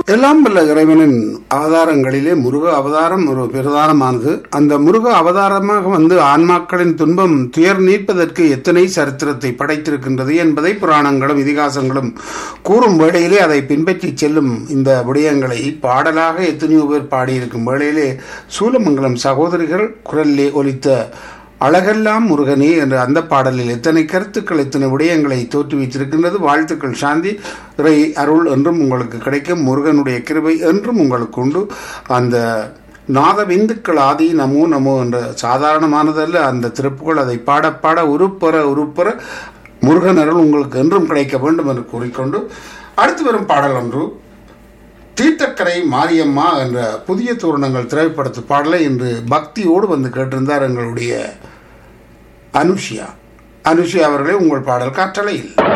எல்லாம் வல்ல இறைவனின் அவதாரங்களிலே முருக அவதாரம் ஒரு பிரதானமானது அந்த முருக அவதாரமாக வந்து ஆன்மாக்களின் துன்பம் துயர் நீட்பதற்கு எத்தனை சரித்திரத்தை படைத்திருக்கின்றது என்பதை புராணங்களும் இதிகாசங்களும் கூறும் வேளையிலே அதை பின்பற்றி செல்லும் இந்த விடயங்களை பாடலாக எத்தனையோ பேர் பாடியிருக்கும் வேளையிலே சூலமங்கலம் சகோதரிகள் குரலிலே ஒலித்த அழகெல்லாம் முருகனே என்ற அந்த பாடலில் எத்தனை கருத்துக்கள் எத்தனை விடயங்களை தோற்றுவித்திருக்கின்றது வாழ்த்துக்கள் சாந்தி இறை அருள் என்றும் உங்களுக்கு கிடைக்கும் முருகனுடைய கிருபை என்றும் உங்களுக்கு உண்டு அந்த நாத விந்துக்கள் ஆதி நமோ நமோ என்ற சாதாரணமானதல்ல அந்த திருப்புகள் அதை பாட பாட உருப்பெற உருப்பெற முருகன் அருள் உங்களுக்கு என்றும் கிடைக்க வேண்டும் என்று கூறிக்கொண்டு அடுத்து வரும் பாடல் ஒன்று தீர்த்தக்கரை மாரியம்மா என்ற புதிய தோரணங்கள் திரைப்படத்து பாடலை இன்று பக்தியோடு வந்து கேட்டிருந்தார் எங்களுடைய அனுஷியா அனுஷியா அவர்களே உங்கள் பாடல் காற்றலையில்